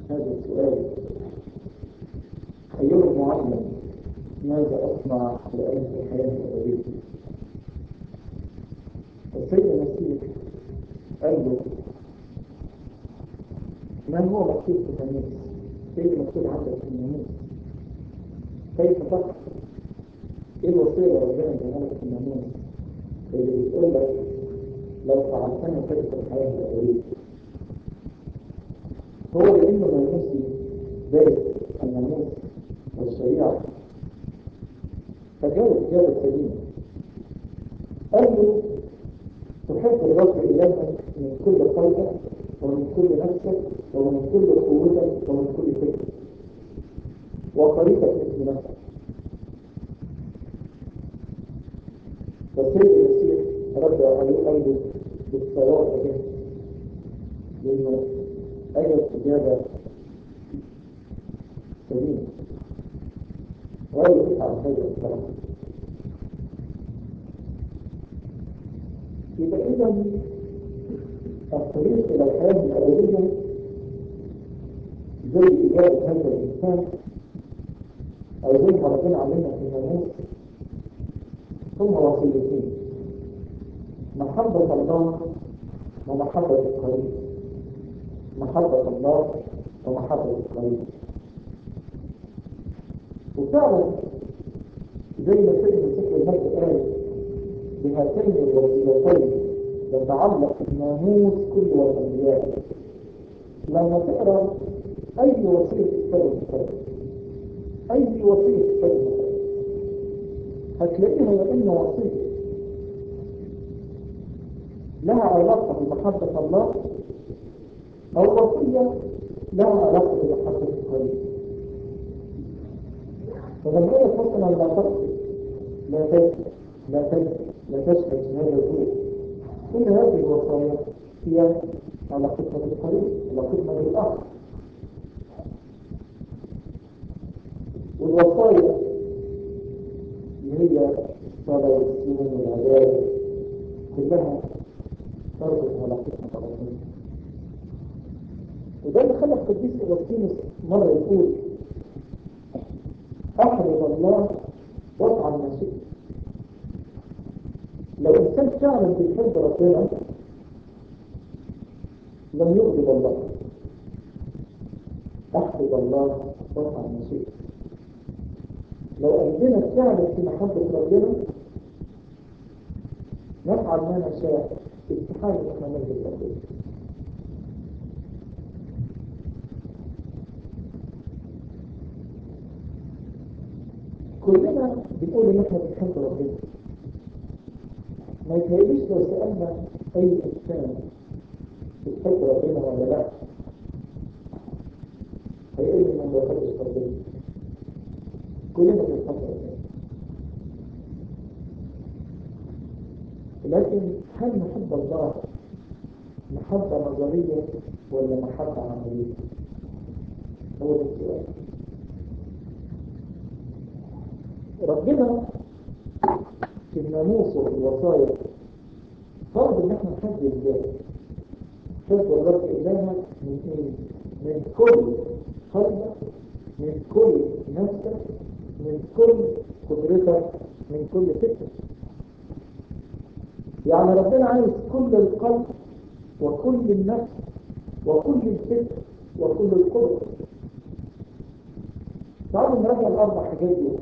هذا السؤال أيها المعلم ماذا أصنع لأجل الحياة الأبدية؟ السيد المسيح قال له ما هو مكتوب في الناموس؟ ايه اللي مكتوب عندك في الناموس؟ كيف تفعل؟ ايه الوصية اللي ربنا اداها لك في الناموس؟ اللي بتقول لك لو فعلتها تجد الحياة الأبدية. هو لأنه ناموسي دارس الناموس والشريعة فجاوب إجابة سليمة قال له تحب الرب إلهك من كل قلبك ومن كل نفسك ومن كل قوتك ومن كل فكرك وطريقك مثل نفسك فالسيد المسيح رد عليه قلبه بالصواب ده لأنه أجد إجابة سليمة ولا يفعل هذا الكلام يبقى إذا الطريق إلى الحياة الأبدية زي إجابة هذا الإنسان أو زي ما ربنا علمنا في الناموس ثم وصيتين محبة الله ومحبة القريب محبة الله ومحبة القريب وفعلا زي ما سيد المسيح المجد قال بهاتين الوسيلتين يتعلق الناموس كله والانبياء لما تقرا اي وصيه في كتاب المقدس اي وصيه في كتاب المقدس هتلاقيها يا اما وصيه لها علاقه بمحبه الله او وصيه لها علاقه بمحبه القريب فلما يقول مثلا لا تقتل لا تزكي لا تزكي لا تشهد شهاده الزور كل هذه الوصايا هي علاقتنا بالقريب علاقتنا بالاخر والوصايا اللي هي الصلاه والصوم والعباده كلها تربط علاقتنا بربنا وده اللي خلى القديس اغسطينوس مره يقول احرم الله وافعل ما شئت لو انسان فعلا بيحب ربنا لم يغضب الله احمد الله وافعل ما شئت لو قلبنا فعلا في محبة ربنا نفعل ما نشاء استحالة ان احنا نغضب ربنا كلنا بنقول ان احنا بنحب ربنا ما يتهيأليش لو سألنا أي إنسان بتحب ربنا ولا لا هيقول لي ما بحبش ربنا كلنا بنحب ربنا لكن هل نحب الله محبة نظرية ولا محبة عملية؟ هو ده السؤال ربنا في الناموس وفي الوصايا فرض ان احنا نحب الذات حب الرب الهك من ايه؟ من كل قلبك من كل نفسك من كل قدرتك من كل فكرك يعني ربنا عايز كل القلب وكل النفس وكل الفكر وكل القدرة تعالوا نراجع الأربع حاجات دول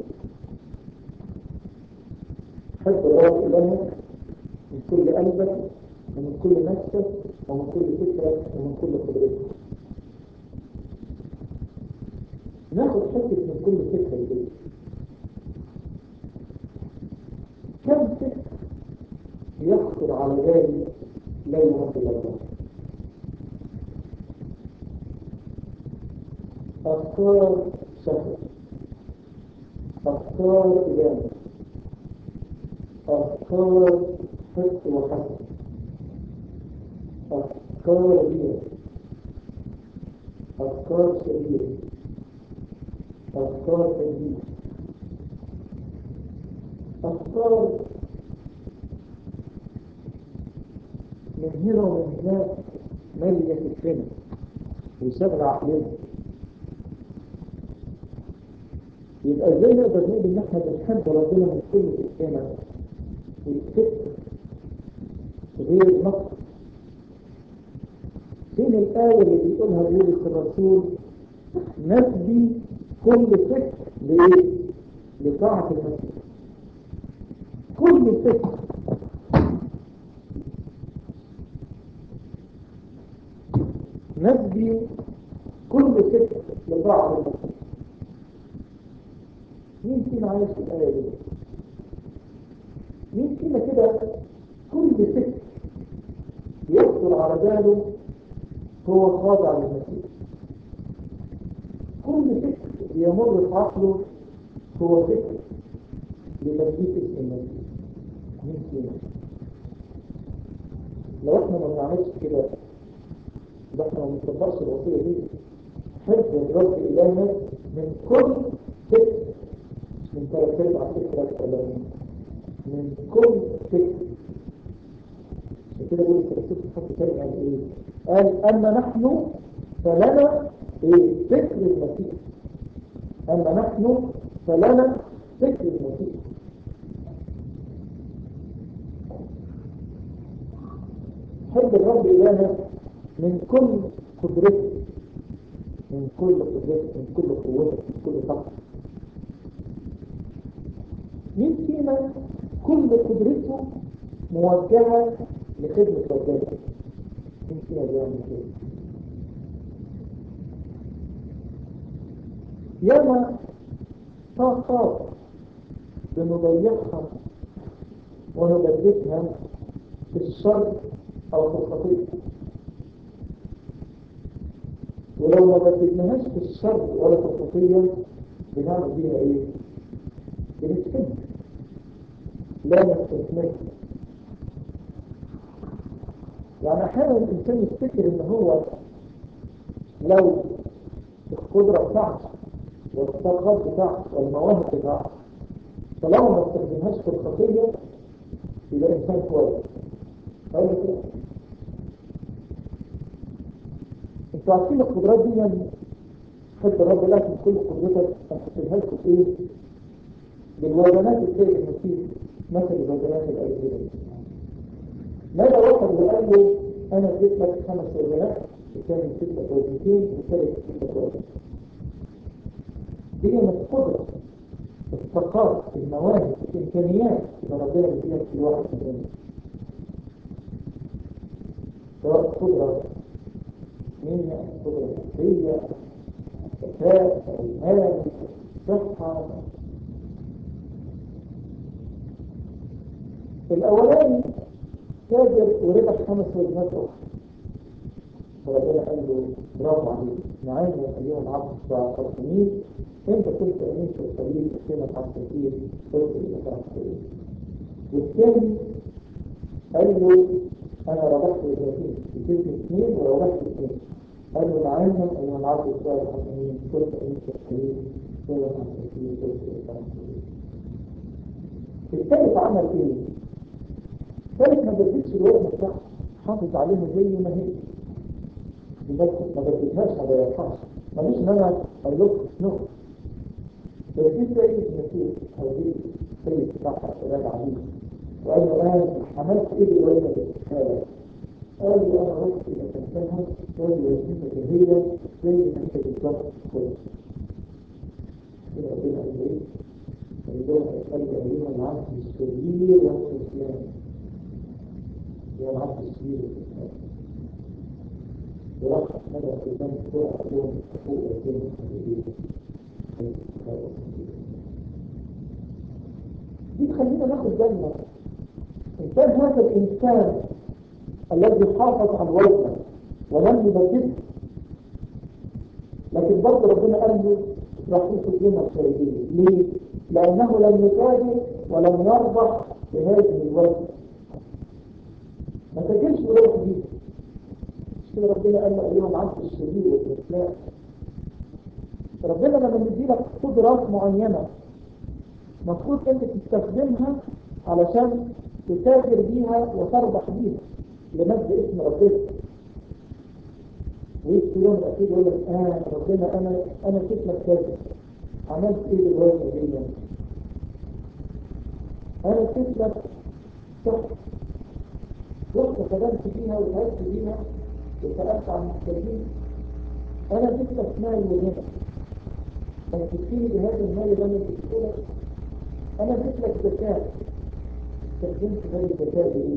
حب الرب إلهك من كل قلبك ومن كل نفسك ومن كل فكرك ومن كل قدرتك ناخد حتة من كل فكرة دي كم فكر يخطر على بالي لا يمثل الله أفكار شهوة أفكار إدانة أفكار حس وحسن أفكار بيئة أفكار شريرة أفكار تجديد أفكار من هنا ومن هناك مالية السنة ويشغل عقلنا يبقى ازاي نقدر نقول ان احنا بنحب ربنا من كل فكرنا والفكر غير نقص فين الآية اللي بيقولها بولس الرسول نسبي كل فكر لإيه؟ لطاعة المسيح كل فكر نسبي كل فكر لطاعة المسيح مين فينا عايش في الآية دي؟ مين فينا كده كل فكر يخطر على باله هو خاضع للمسيح كل فكر يمر في عقله هو فكر لمجيء اسم المسيح مين فينا لو احنا ما بنعملش كده يبقى احنا ما بنطبقش الوصيه دي حفظ الرب الهنا من كل فكر من ثلاث ارباع فكره ولا من كل فكر عشان كده بيقول الرسول في الحق الثاني قال ايه؟ قال اما نحن فلنا ايه؟ فكر المسيح اما نحن فلنا فكر المسيح حب الرب إلهنا من كل قدرته من كل قدرته من كل قوته من كل طاقته مين فينا كل قدرته موجهة لخدمة ربنا مين فينا بيعمل كده ياما طاقات بنضيعها ونبدلها في الشر أو في الخطيئة ولو ما بدلناهاش في الشر ولا في الخطيئة بنعمل بيها ايه؟ بنستمر لا نستثمر يعني احيانا الانسان يفتكر ان هو لو القدرة بتاعته والطاقات بتاعته والمواهب بتاعته فلو ما استخدمهاش في الخطية يبقى انسان كويس أقول لك إيه؟ انتوا عارفين القدرات دي يعني حب الرب لكن كل قدرتك هتحطيها لكم ايه؟ بالوزنات السيد المسيح مثل الوزنات الأجهزة ماذا وصل وقال له أنا اديت لك خمس وزنات الثاني اديت لك وزنتين والثالث اديت لك وزن دي من القدرة الطاقات المواهب الإمكانيات اللي ربنا بيديها في الواحد مننا سواء قدرة جسمية قدرة نفسية ذكاء المال صحة الأولاني تاجر وربح خمس وجهات أخرى فربنا قال له برافو عليك نعم يا أيها العبد الساعة الخميس أنت كنت أمين في القليل كما على الكثير تدخل إلى الكثير والثاني قال له أنا ربحت وجهتين اديتني اثنين وربحت اثنين قال له نعم أيها العبد الساعة الخميس كنت أمين في القليل كما على الكثير تدخل إلى الكثير الثالث عمل ايه؟ الثالث ما بدلتش الوزن بتاعه حافظ عليها زي ما هي بس ما بدلتهاش ما ضيعتهاش ماليش ان انا اقول لكم نقطة بس في سيد مسيح او دي سيد بتاعها سلام عليك وقال له الان عملت ايه بالوزن الاستخالة قال له انا رحت الى كنتها قال له وزنتك هي زي ما انت بالظبط كويس كده ربنا قال له ايه؟ عندهم قلب أيها العبد الشرير والإسلام هو العبد الشرير والإسلام ورفع هذا الإسلام سرعة يوم فوق الدين الحبيبية دي تخلينا ناخد بالنا إن كان هذا الإنسان الذي حافظ على الوزن ولم يبدله لكن برضه ربنا قال له راح ياخد لنا الخيرين ليه؟ لأنه لم يتاجر ولم يربح بهذه الوزن ما تجيش وروح دي مش كده ربنا قال له اليوم عبد الشرير والإسلام ربنا لما يدي لك قدرات معينة المفروض انت تستخدمها علشان تتاجر بيها وتربح بيها لمجد اسم ربنا ويجي في يوم الأخير يقول لك آه ربنا أنا أنا كنت لك كذا عملت إيه دلوقتي دي؟ أنا كنت لك صح رحت خدمت فيها وتعبت فيها وسألت عن محتاجين أنا جبت لك مال وهنا أنا تكفيني بهذا المال اللي أنا جبته لك أنا جبت لك زكاة استخدمت هذه الزكاة بإيه؟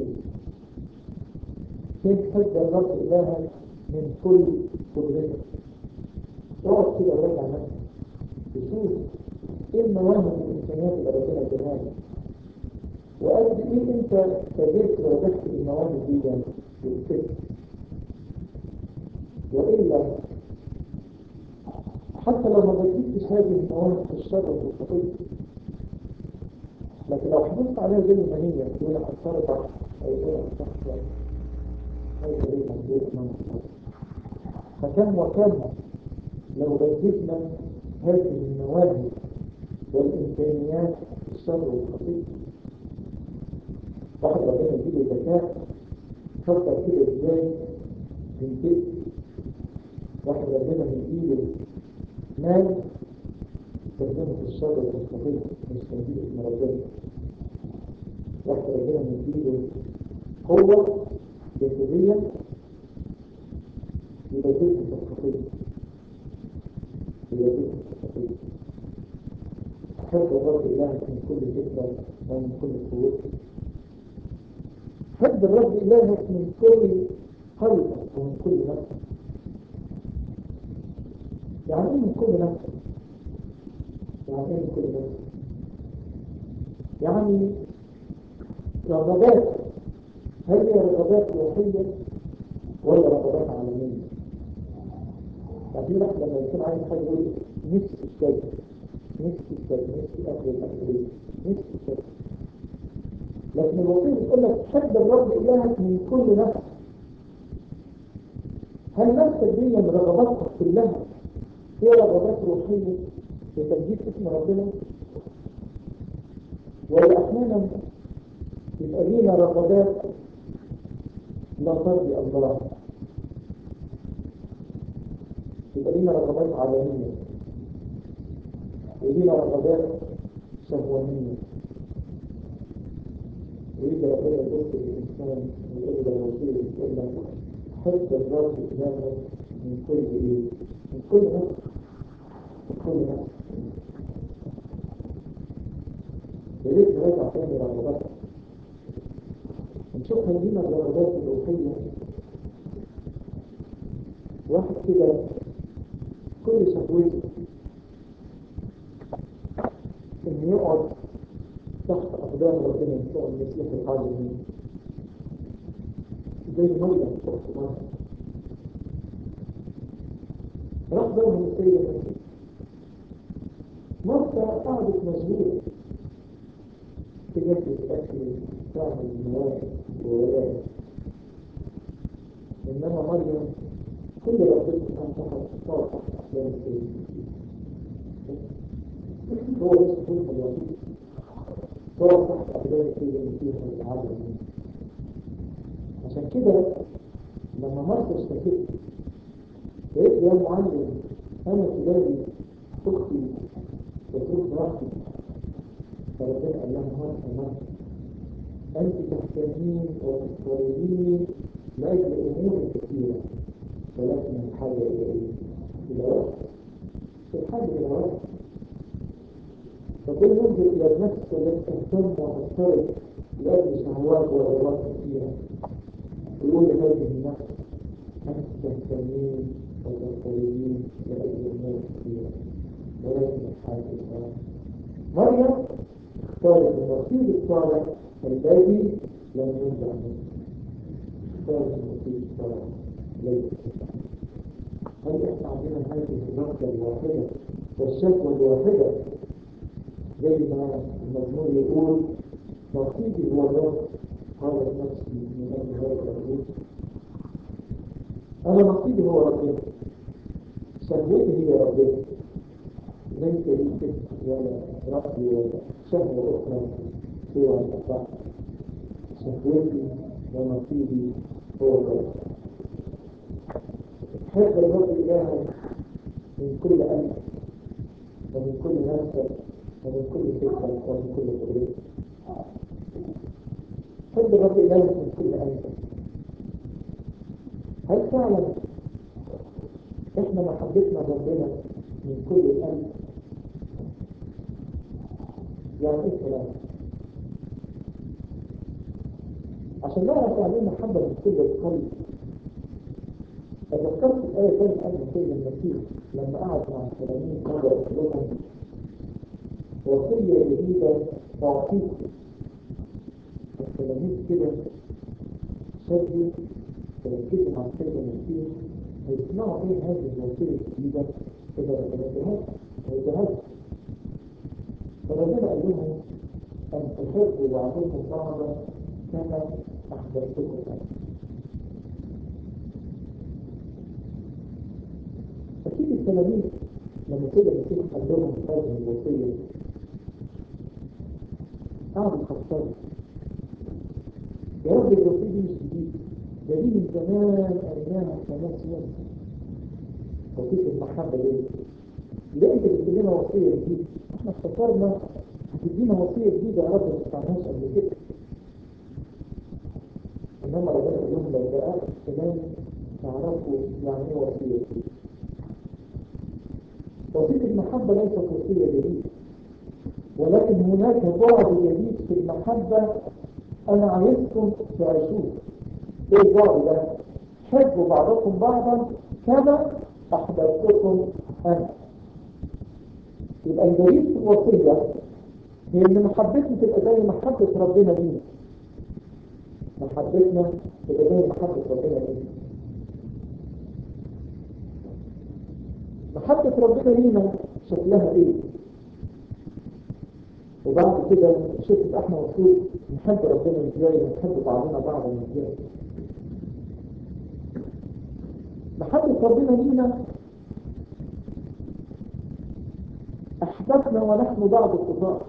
كيف حب الرب إلهك من كل قدرتك اقعد كده وراجع نفسك تشوف ايه المواهب والامكانيات اللي ربنا اداها لك وقد ايه انت ابتديت وردت بالمواهب دي والفكر والا حتى لو ما بديتش هذه المواهب في الشر والخطيه لكن لو حافظت عليها زي ما هي يقول لك اثرت او يقول لك اثرت هذا غير مظبوط من فكم وكم لو بديتنا هذه المواهب والامكانيات في الشر والخطيه واحد ربنا يجيب ذكاء فكر كده ازاي ينتهي واحد ربنا يجيب مال تخدمه في الشر والخطيه مش تنجيب اسم ربنا واحد ربنا يجيب قوة جسدية يبدلها في الخطيه يبدلها في الخطيه حب الرب إلهك من كل فكرة ومن كل قوة حب الرب إلهك من كل قلبك ومن كل نفسك يعني ايه من كل نفسك يعني ايه من كل نفسك يعني رغبات هل هي رغبات روحية ولا رغبات عالمية يعني في واحد لما يكون عايز حاجة يقول نفسي في كذا نفسي في كذا نفسي اكل الاكل نفسي في كذا لكن الوصية بتقول لك حب الرب إلهك من كل نفس هل نفسك دي من رغباتك كلها هي رغبات روحية لتجديد اسم ربنا ولا أحيانا يبقى لينا رغبات لا ترضي الله يبقى لينا رغبات عالمية ولينا رغبات شهوانية ويجي ربنا يبص للإنسان ويقول له الوصية يقول لك حب الرب إلهك من كل إيه؟ من كل نفس من كل نفس يا ريت نراجع تاني رغباتك نشوف هل لينا الرغبات الروحية واحد كده كل شهوته إنه يقعد تحت أقدام ربنا يسوع المسيح العالمين زي مريم أخت مريم راح بينهم السيد المسيح مرتا قعدت مشغولة تجهز أكل تعمل مواد وولاد إنما مريم كل ربنا كان تحت صار تحت أقدام السيد المسيح هو لسه كل الوظيفة صار تحت أقدام السيد المسيح العالمين عشان كده لما مرت اشتكيت قلت يا معلم انا تلاقي اختي تترك راحتي فربنا قال لها مرت مرت انت تهتمين وتضطربين لاجل امور كثيره ولكن الحاجه الى ايه؟ الى وقت الحاجه الى وقت فكل ينظر الى النفس التي تهتم وتضطرب لاجل شهوات ورغبات كثيره يقول لهذه النفس أنت تهتمين وتضطربين لأجل أمور كثيرة ولكن الحاجة الآن مريم اختارت النصيب الصالح الذي لم ينزع منه اختارت النصيب الصالح ليس هل احنا عندنا هذه الرغبة الواحدة والشكوى الواحدة زي ما المزمور يقول نصيبي هو الرب قالت نفسي من أجل هذا الرجل أنا نصيبي هو ربنا شهوتي هي ربنا ليس لي فكر ولا رأي ولا شهوة أخرى سوى الأطاع شهوتي ونصيبي هو الرب حب الرب إلهك من كل قلب ومن كل نفس ومن كل فكرة ومن كل قدرة حب الرب إلهك من كل قلب هل فعلا احنا محبتنا ربنا من كل القلب يعني ايه الكلام عشان نعرف يعني ايه محبة من كل القلب تذكرت الآية تاني قبل كده المسيح لما قعد مع التلاميذ مرة قال لهم وصية جديدة تعطيكم التلاميذ كده شدوا تركزوا مع السيد المسيح هيسمعوا ايه هذه الوصية الجديدة إذا ما تنبهوش ويجهزوا فربنا قال لهم أن تحبوا بعضكم بعضا كما أحببتكم أنا أكيد التلاميذ لما كده المسيح قال لهم هذه الوصية قعدوا يفكروا يا رب الوصية دي مش جديدة ده دي من زمان قريناها كمان سنين وصية المحبة دي يبقى انت بتدينا وصية جديدة احنا افتكرنا هتدينا وصية جديدة يا رب ما سمعناهاش قبل كده انما ربنا قال لهم لو بقى كمان تعرفوا يعني ايه وصية جديدة وصية المحبة ليست وصية جديدة ولكن هناك بعد جديد في المحبة أنا عايزكم تعيشوه إيه البعد ده؟ حبوا بعضكم بعضا كما أحببتكم أنا يبقى الجديد في الوصية هي إن محبتنا تبقى زي محبة ربنا لينا محبتنا تبقى زي محبة ربنا لينا محبة ربنا لينا شكلها ايه وبعد كده شفت احنا المفروض نحب ربنا ازاي ونحب بعضنا بعضا ازاي محبة ربنا لينا احببنا ونحن بعض الخطاة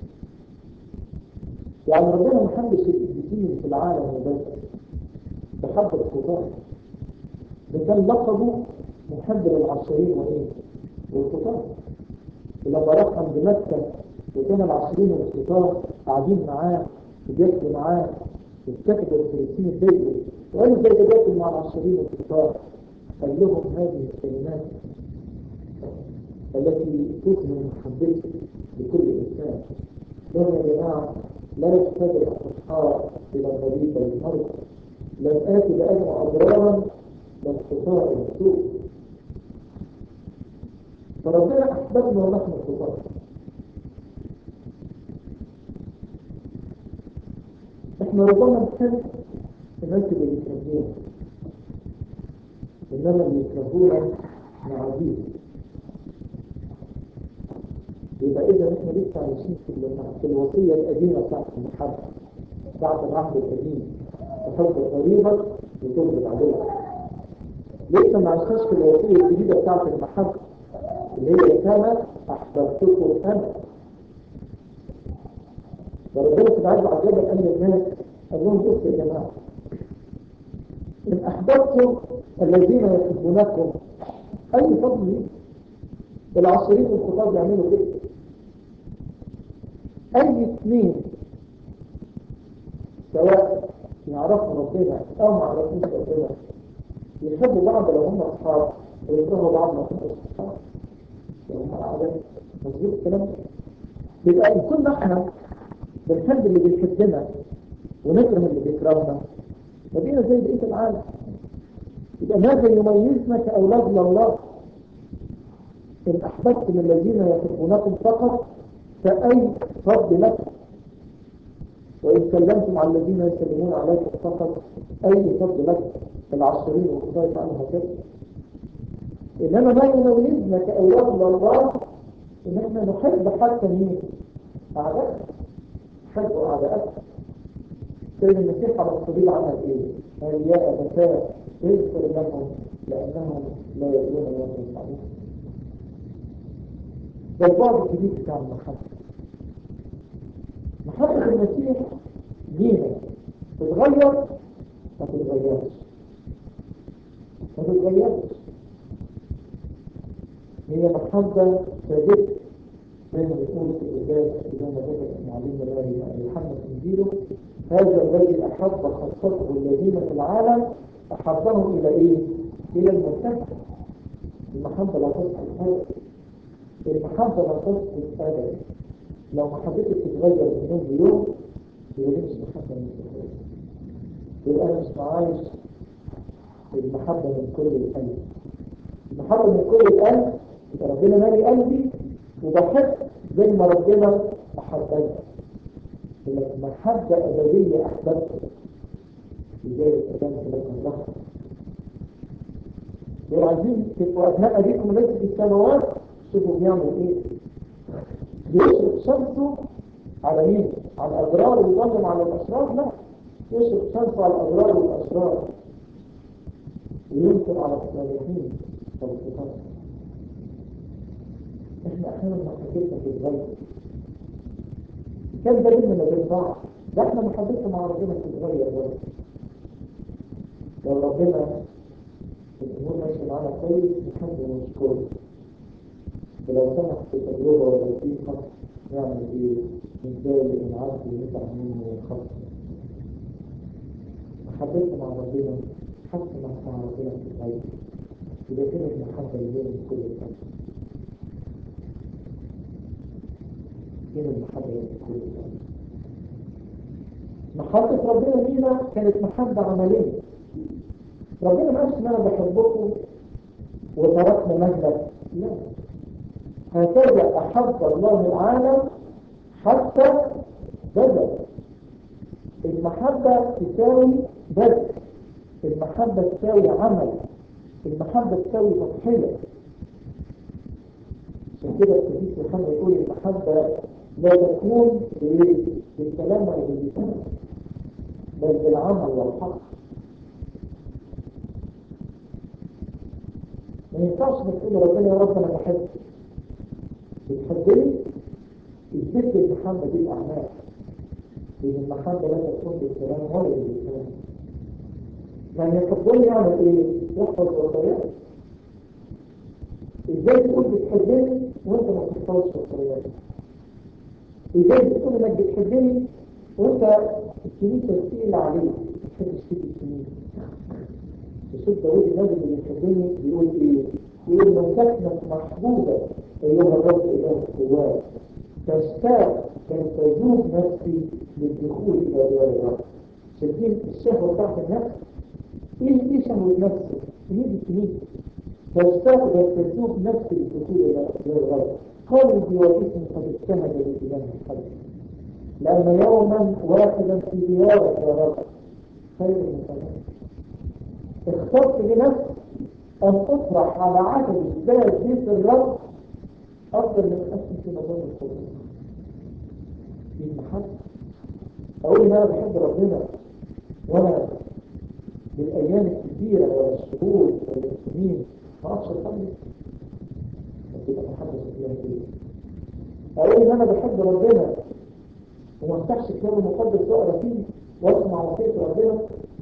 يعني ربنا ما حبش القديسين في العالم وبس بحب الخطاة ده كان لقبه محب للعشرين وايه والخطاة ولما راح عند مكة وكان العشرين والخطاة قاعدين معاه وبياكلوا معاه واتكتبوا الفلسطيني بيته وقالوا ازاي ده بياكل مع العشرين والخطاة قال لهم هذه الكلمات التي تثمر محبتي لكل انسان لهم يا جماعه لا يحتاج الاصحاب الى طبيب المرض لم اتي لادعو اضرارا بل خطاء السوء فربنا احببنا ونحن خطاء احنا ربنا نحب الناس اللي بيكرهونا انما اللي يكرهونا معادين يبقى اذا احنا لسه عايشين في في الوصيه القديمه بتاعت المحبه بتاعت العهد القديم تحب قريبك وتبغض عدوك لسه ما عشناش في الوصيه الجديده بتاعت المحبه اللي هي كما احببتكم انا وربنا سبحانه وتعالى قال للناس قال لهم بصوا يا جماعه ان احببتم الذين يحبونكم اي فضل ليه العصريين والخطاب يعملوا كده اي اثنين سواء يعرفوا ربنا او ما يعرفوش ربنا يحبوا بعض لو هم اصحاب ويكرهوا بعض لو هم اصحاب لو هم اعداء مظبوط الكلام ده يبقى ان كنا احنا بنحب اللي بيحبنا ونكره اللي بيكرهنا مدينة زي بقية العالم يبقى ماذا يميزنا كأولاد لله إن أحببتم الذين يحبونكم فقط فأي رد لكم وإن سلمتم على الذين يسلمون عليكم فقط أي رد لكم العشرين والخطاة يفعلوا هكذا إنما ما يميزنا كأولاد لله إن إحنا نحب حتى مين؟ أعداء حب أعداءك سيد المسيح على الصليب عمل إيه؟ قال يا أبتاه اغفر لهم لأنهم لا يدرون ما يفعلون ده البعد الجديد بتاع المحبة محبة المسيح لينا تتغير ما تتغيرش ما تتغيرش هي محبة ثابتة زي ما بتقول في الإجابة زي ما ذكر المعلم الله يوحنا في إنجيله هذا الذي أحب خاصته الذين في العالم أحبهم إلى إيه؟ إلى المسيح المحبة لا تصل أبدا المحبة لا تصل أبدا لو محبتك تتغير من يوم ليوم يبقى دي مش محبة مسيحية يبقى أنا مش معايش المحبة من كل القلب المحبة من كل القلب يبقى ربنا مالي قلبي وبحب زي ما ربنا أحبني لك محبة أبدية أحببته لذلك كلام لك الرحمة لو عايزين تبقوا أبناء أبيكم الذي في السماوات شوفوا بيعمل إيه بيشرق شمسه على مين؟ على الأبرار ويظلم على الأشرار؟ لا يشرق شمسه على الأبرار والأشرار وينكر على الصالحين والصفات احنا احيانا محبتنا بتتغير كان ده بيننا وبين بعض ده احنا محبتنا مع ربنا بتتغير برضه لو ربنا الامور ماشيه معانا كويس نحب ونشكره ولو سمح في تجربه ولا في خط نعمل ايه؟ نتضايق ونعدي ونطلع منه ونخط محبتنا مع ربنا حتى مع ربنا بتتغير يبقى كده المحبه اللي بين كل الناس من المحبة كل محبة ربنا لينا كانت محبة عملية ربنا ما قالش ان انا بحبكم وتركنا مهلك لا هكذا احب الله العالم حتى بذل المحبة تساوي بذل المحبة تساوي عمل المحبة تساوي تضحية عشان كده القديس يوحنا يقول المحبة لا تكون بالكلام ولا باللسان بل بالعمل والحق ما ينفعش تقول ربنا يا رب انا بحبك بتحبني اثبت المحبة دي الاعمال لان المحبة لا تكون بالكلام ولا باللسان يعني يحبني يعمل ايه؟ يحفظ وصاياي ازاي تقول بتحبني وانت ما بتحفظش وصاياي ازاي بتقول انك بتحبني وانت الكنيسه تقيل عليك ما تحبش تيجي الكنيسه الشيخ داوود النبي اللي بيحبني بيقول ايه؟ يقول من كانت محبوبه ايها الرب اله القوات تشتاق كان تذوب نفسي للدخول الى ديار الرب شايفين الشهوه بتاعت النفس ايه ايه شهوه نفسه؟ يجي الكنيسه تشتاق كان تذوب نفسي للدخول الى ديار الرب قالوا بوجههم قد اجتهد لإله الحج لأن يوما واحدا في ديارك يا رب خير من ثلاث اخترت لنفسي أن أطرح على عدد باب بيت الرب أفضل من أسم في نظام القدس دي المحبة أقول إن أنا بحب ربنا وأنا بالأيام الكثيرة ولا الشهور ولا السنين ما أعرفش أصلي تبقى محبة شكلها كده أقول إن أنا بحب ربنا وما افتحش الكتاب المقدس وأقرا فيه وأسمع وصية ربنا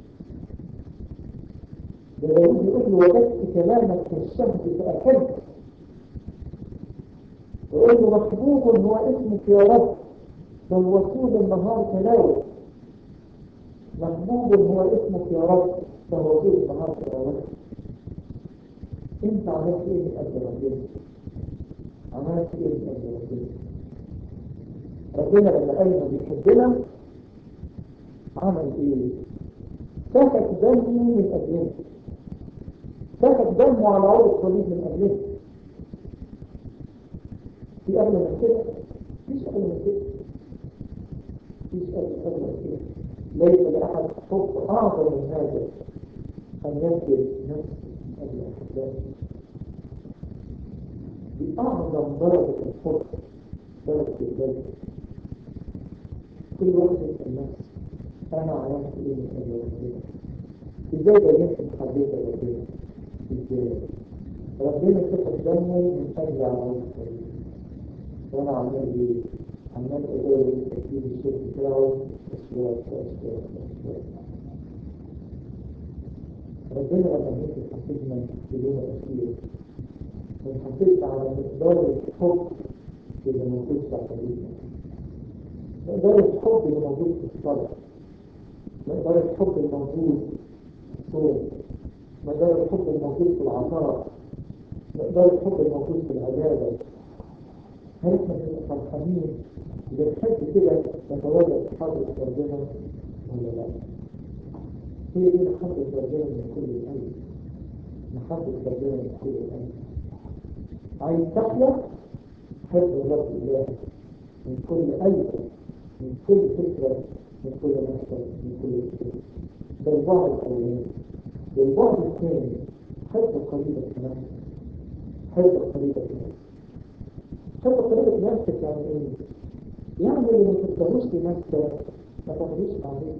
ده داوود يقول له وجدت كلامك كالشمس فأكلت ويقول له محبوب هو اسمك يا رب بل طول النهار تلاوة محبوب هو اسمك يا رب فهو طول النهار تلاوة انت عملت ايه من اجل ربنا عملت ايه من اجل ربنا ربنا لما قال انه بيحبنا عمل ايه سفك دمه من اجلنا سفك دمه على عود الصليب من اجلنا في قبل من كده مفيش قبل من كده مفيش قبل من كده ليس لاحد حب اعظم من هذا ان يبذل نفسه من اجل احبائه دي اعظم درجه الحب درجه الذات كل واحد يسال نفسه انا عملت ايه من اجل ربنا ازاي بينت حبيت ربنا ازاي ربنا سفك دمه من اجل عمل الطريق وانا عمال ايه عمال ادور تكتيب الشيخ بتاعه اشواك واشواك واشواك ربنا لما يجي يحفظنا بدون تفكير ونحافظ على مقدار الحب اللي موجود في عقليتنا مقدار الحب اللي موجود في الصلاة مقدار الحب الموجود في الصوم مقدار الحب الموجود في العطاء مقدار الحب الموجود في العبادة هل احنا بنبقى فرحانين بنحب كده نتواجد في حضرة ربنا ولا لا؟ هي دي محبة ربنا من كل القلب محبة ربنا من كل القلب عايز تحيا حب الرب إله من كل قلبك من كل فكرة من كل نفسك من كل فكرة ده البعد الأولاني والبعد الثاني حب قريبك نفسك حب قريبك نفسك حب قريبك نفسك يعني ايه؟ يعني اللي ما تقدروش لنفسك ما تاخدوش عليك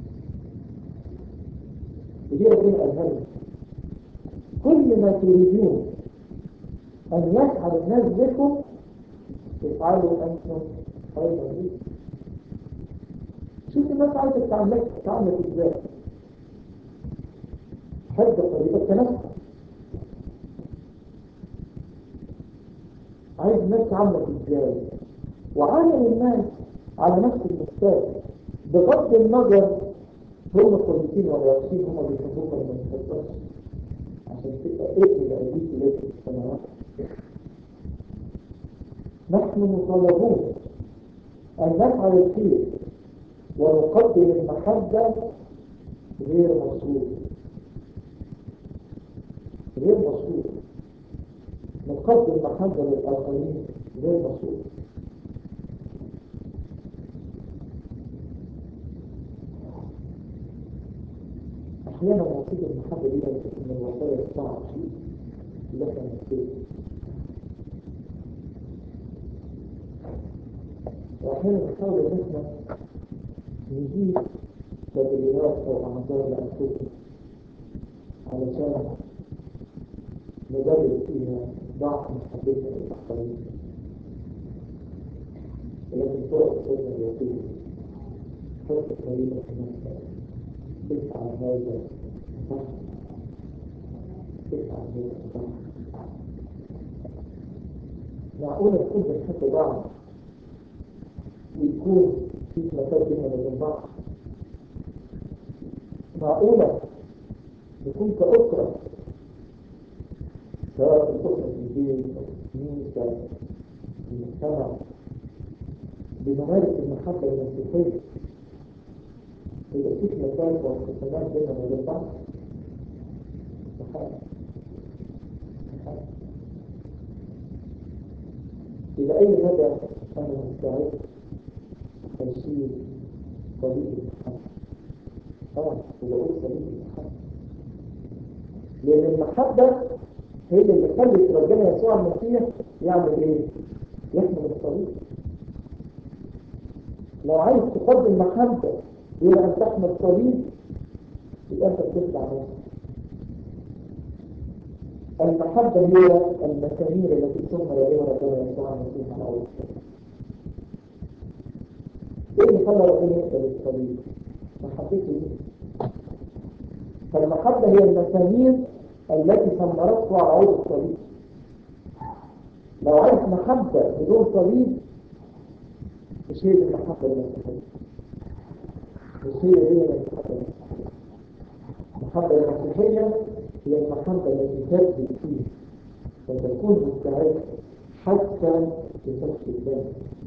ودي ربنا قالها لنا كل ما تريدون أن يفعل الناس بكم افعلوا أنتم أيضا بكم شوف الناس عايزة تعاملك تعاملك ازاي حب قريبك كنفسك عايز الناس تعاملك ازاي وعامل الناس على نفس المستوى بغض النظر هم كويسين ولا وحشين هم بيحبوك ولا ما بيحبوكش عشان تبقى ابن لأبيك ليك في السماوات نحن مطالبون أن نفعل الخير ونقدم المحبة غير مشروط غير مشروط نقدم محبة للآخرين غير مشروط أحيانا نصيب المحبة دي من الوسائل الصعبة اللي احنا نكتبها وأحيانا نحاول إن احنا نجيب تدريبات أو أعذار لأنفسنا علشان ندرب فيها ضعف محبتنا للآخرين ولكن طرق سيدنا الوكيل حط طريقة في نفسك تفعل هذا صح تفعل هذا صح معقولة تكون بنحب بعض ويكون في خلافات بيننا وبين بعض معقولة نكون كأسرة سواء في أسرة البيت أو الكنيسة في المجتمع بنمارس المحبة المسيحية يبقى في خلافات وانقسامات بيننا وبين بعض استحالة استحالة إلى أي مدى أنا مستعد أشيل طريق المحبة اه وبقول طريق المحبة لأن المحبة هي اللي خلت ربنا يسوع المسيح يعمل إيه؟ يحمل الطريق لو عايز تقدم محبة إلى أن تحمل طريق يبقى أنت بتخدع نفسك المحبة هي المسامير التي ثم يديها ربنا يسوع المسيح على أول ايه اللي خلى ربنا يقبل الطريق؟ محبته ليه؟ فالمحبة هي المسامير التي ثمرته على عود الطريق لو عايز محبة بدون طريق مش هي دي المحبة المسيحية مش هي دي المحبة المسيحية المحبة المسيحية هي المحبة التي تبدو فيه وتكون مستعد حتى لسفك الدم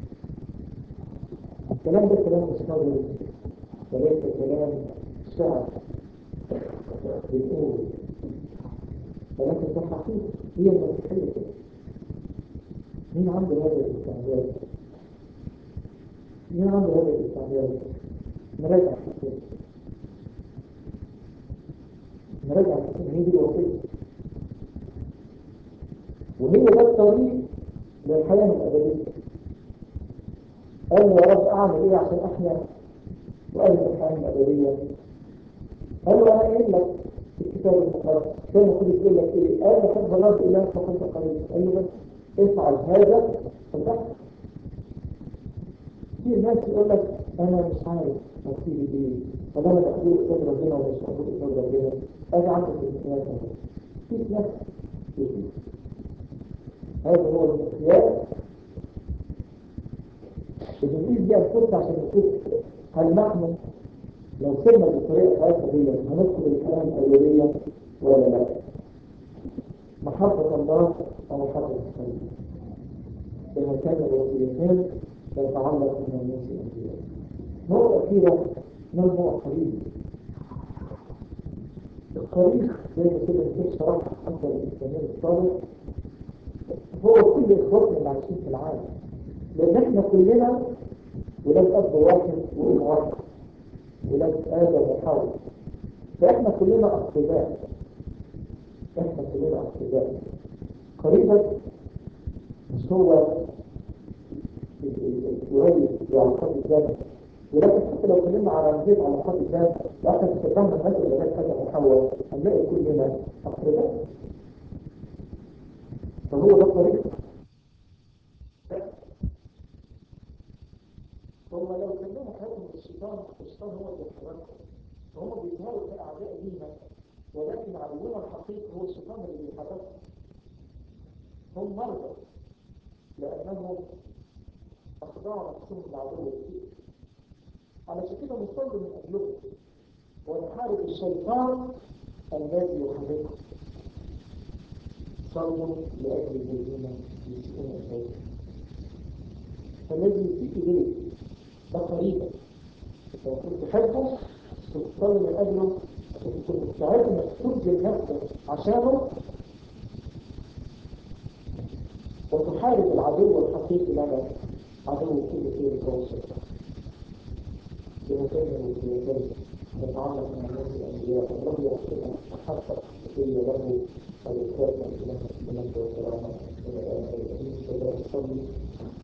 الكلام ده كلام مش نظري وليس كلام شعر بنقول ولكن في الحقيقة هي المسيحية كده مين عنده هذا الاستعداد؟ مين عنده هذا الاستعداد؟ نراجع حسين نراجع حسين هي دي الوصية وهي ده الطريق للحياة الأبدية قال يا رب أعمل إيه عشان أحيا وأجد الحياة الأبدية قال له أنا قايل لك في الكتاب المقدس كان المفروض يقول لك إيه قال له حب الله إله فقد قريب قال له بس افعل هذا فتحت في ناس يقول لك أنا مش عارف نصيبي إيه طب أنا مقبول قصاد ربنا ولا مش مقبول قصاد ربنا أجي عندك الامتحانات في ناس هذا هو المقياس اللي بنقيس بيها الفرصة عشان نشوف هل نحن لو سرنا بالطريقة بتاعتنا دي هندخل الحياة الأولية ولا لا؟ محبة الله أو محبة الخلق بهاتان الوصيتين يتعلق من الناس الأنبياء. نقطة أخيرة ما هو الطريق؟ الطريق زي ما كده الشيخ شرح أكثر الإسلاميين الصادق هو كل إخواتنا اللي عايشين في العالم لأن إحنا كلنا ولاد أب واحد وأم واحد ولاد آدم وحواء فإحنا كلنا أقرباء إحنا كلنا أقرباء قريبا مش هو قريب وعلاقات الذات ولكن حتى لو اتكلمنا على نزيد علاقات الذات واحنا استخدمنا الناس اللي كانت آدم وحواء هنلاقي كلنا أقرباء فهو ده الطريق هم لو كلموا حياتهم الشيطان الشيطان هو اللي بيحركهم فهم بيظهروا كأعداء لينا ولكن عدونا الحقيقي هو الشيطان اللي بيحركهم هم مرضى لأنهم أخضعوا نفسهم لعدو الدين علشان كده نصلي من أجلهم ونحارب الشيطان الذي يحركهم صلوا لأجل الذين يسيئون إليك فالذي يسيء إليك ده قريبا لو كنت تحبه تصلي من أجله كنت مستعد إنك تبذل نفسك عشانه وتحارب العدو الحقيقي لنا عدو كل خير هو الشيطان بهاتين الوصيتين نتعلق مع الناس الأنبياء الله يحسن حتى هي له الإخلاص من المجد والكرامة من الآن الذين صلى